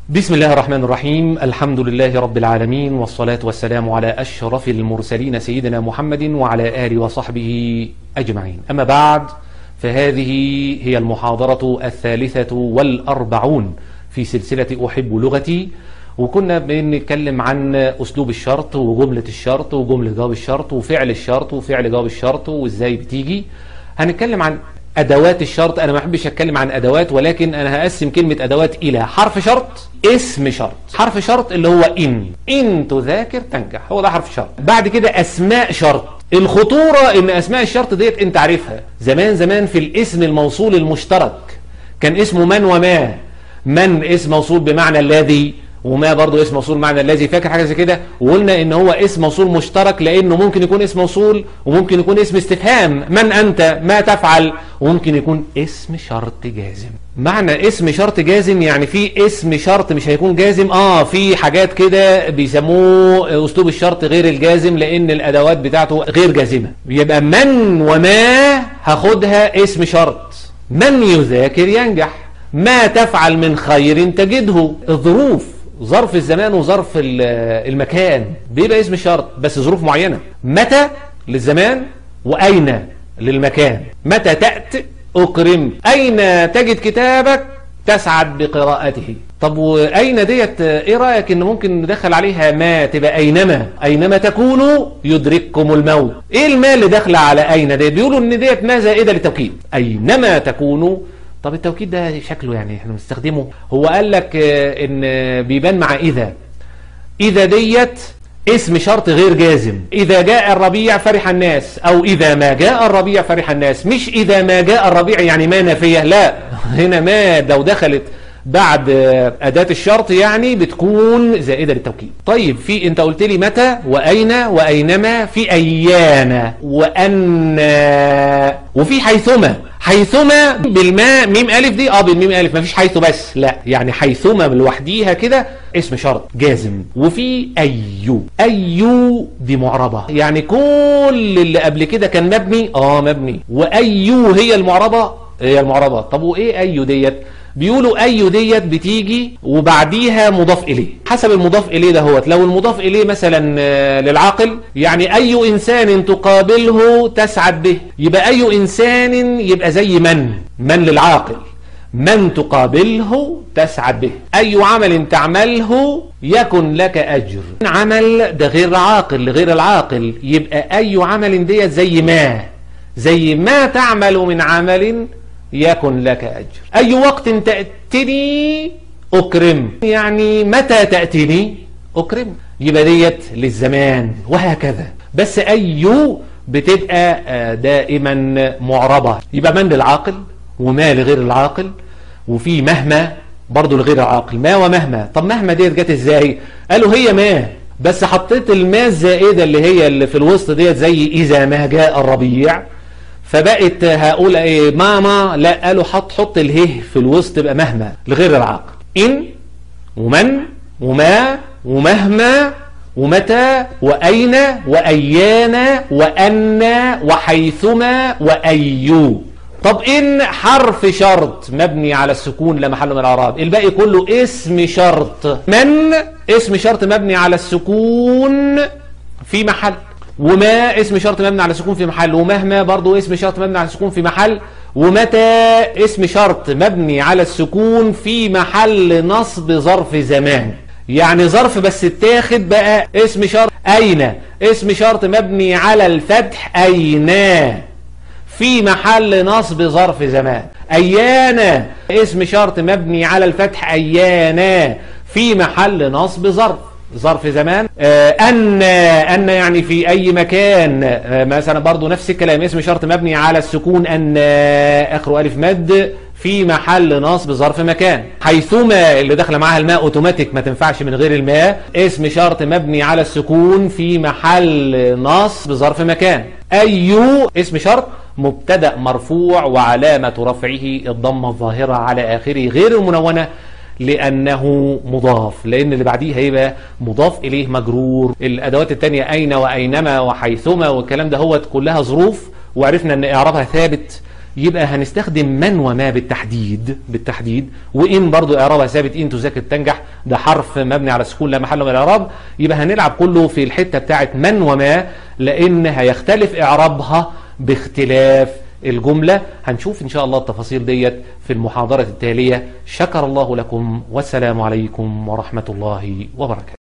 بسم الله الرحمن الرحيم الحمد لله رب العالمين والصلاة والسلام على أشرف المرسلين سيدنا محمد وعلى آله وصحبه أجمعين أما بعد فهذه هي المحاضرة الثالثة والأربعون في سلسلة أحب لغتي وكنا بنتكلم عن أسلوب الشرط وجملة الشرط وجملة جواب الشرط وفعل الشرط وفعل جواب الشرط وإزاي بتيجي هنتكلم عن أدوات الشرط أنا ما أحبش أتكلم عن أدوات ولكن أنا هقسم كلمة أدوات إلى حرف شرط اسم شرط حرف شرط اللي هو إن إن تذاكر تنجح هو ده حرف شرط بعد كده أسماء شرط الخطورة إن أسماء الشرط ديت أنت عارفها زمان زمان في الاسم الموصول المشترك كان اسمه من وما من اسم موصول بمعنى الذي وما برضو اسم موصول معنى الذي فاكر حاجة زي كده وقلنا ان هو اسم موصول مشترك لانه ممكن يكون اسم موصول وممكن يكون اسم استفهام من انت ما تفعل وممكن يكون اسم شرط جازم معنى اسم شرط جازم يعني في اسم شرط مش هيكون جازم اه في حاجات كده بيسموه اسلوب الشرط غير الجازم لان الادوات بتاعته غير جازمة يبقى من وما هاخدها اسم شرط من يذاكر ينجح ما تفعل من خير تجده الظروف ظرف الزمان وظرف المكان بيبقى اسم شرط بس ظروف معينة متى للزمان وأين للمكان متى تأت أكرم أين تجد كتابك تسعد بقراءته طب وأين ديت إيه رأيك إن ممكن ندخل عليها ما تبقى أينما أينما تكونوا يدرككم الموت إيه المال اللي داخله على أين ديت بيقولوا إن ديت ما زائدة للتوكيد أينما تكونوا طب التوكيد ده شكله يعني احنا بنستخدمه هو قال لك ان بيبان مع اذا اذا ديت اسم شرط غير جازم اذا جاء الربيع فرح الناس او اذا ما جاء الربيع فرح الناس مش اذا ما جاء الربيع يعني ما نافية لا هنا ما لو دخلت بعد أداة الشرط يعني بتكون زائدة للتوكيد طيب في انت قلت لي متى وأين وأينما في أيان وأن وفي حيثما حيثما بالماء ميم ألف دي اه بالميم ألف مفيش حيث بس لا يعني حيثما لوحديها كده اسم شرط جازم وفي أيو أيو دي معربة يعني كل اللي قبل كده كان مبني اه مبني وأيو هي المعربة هي المعربة طب وإيه أيو ديت بيقولوا أي ديت بتيجي وبعديها مضاف إليه حسب المضاف إليه ده هوت لو المضاف إليه مثلا للعاقل يعني أي إنسان تقابله تسعد به يبقى أي إنسان يبقى زي من من للعاقل من تقابله تسعد به أي عمل تعمله يكن لك أجر عمل ده غير عاقل لغير العاقل يبقى أي عمل ديت زي ما زي ما تعمل من عمل يكن لك أجر أي وقت تأتني أكرم يعني متى تأتني أكرم يبقى ديت للزمان وهكذا بس أي بتبقى دائما معربة يبقى من للعاقل وما لغير العاقل وفي مهما برضو لغير العاقل ما ومهما طب مهما ديت جت ازاي قالوا هي ما بس حطيت الماء الزائدة اللي هي اللي في الوسط ديت زي إذا ما جاء الربيع فبقت هقول ايه ماما لا قالوا حط حط اله في الوسط تبقى مهما لغير العاقل ان ومن وما ومهما ومتى وأين وأيان وأن وحيثما وأيو طب إن حرف شرط مبني على السكون لا محل من الأعراب الباقي كله اسم شرط من اسم شرط مبني على السكون في محل وما اسم شرط مبني على سكون في محل ومهما برضو اسم شرط مبني على سكون في محل ومتى اسم شرط مبني على السكون في محل نصب ظرف زمان يعني ظرف بس اتاخد بقى اسم شرط أين اسم شرط مبني على الفتح أين في محل نصب ظرف زمان أيانا اسم شرط مبني على الفتح أيانا في محل نصب ظرف ظرف زمان آه أن أن يعني في أي مكان آه مثلا برضو نفس الكلام اسم شرط مبني على السكون أن آخره ألف مد في محل نصب ظرف مكان حيثما اللي داخله معاها الماء اوتوماتيك ما تنفعش من غير الماء اسم شرط مبني على السكون في محل نصب ظرف مكان أيو اسم شرط مبتدأ مرفوع وعلامة رفعه الضمة الظاهرة على آخره غير المنونة لأنه مضاف لأن اللي بعديه هيبقى مضاف إليه مجرور الأدوات التانية أين وأينما وحيثما والكلام ده هو كلها ظروف وعرفنا أن إعرابها ثابت يبقى هنستخدم من وما بالتحديد بالتحديد وإن برضو إعرابها ثابت إن تذاكر تنجح ده حرف مبني على السكون لا محل من الاعراب يبقى هنلعب كله في الحته بتاعت من وما لان هيختلف اعرابها باختلاف الجمله هنشوف ان شاء الله التفاصيل ديت في المحاضره التاليه شكر الله لكم والسلام عليكم ورحمه الله وبركاته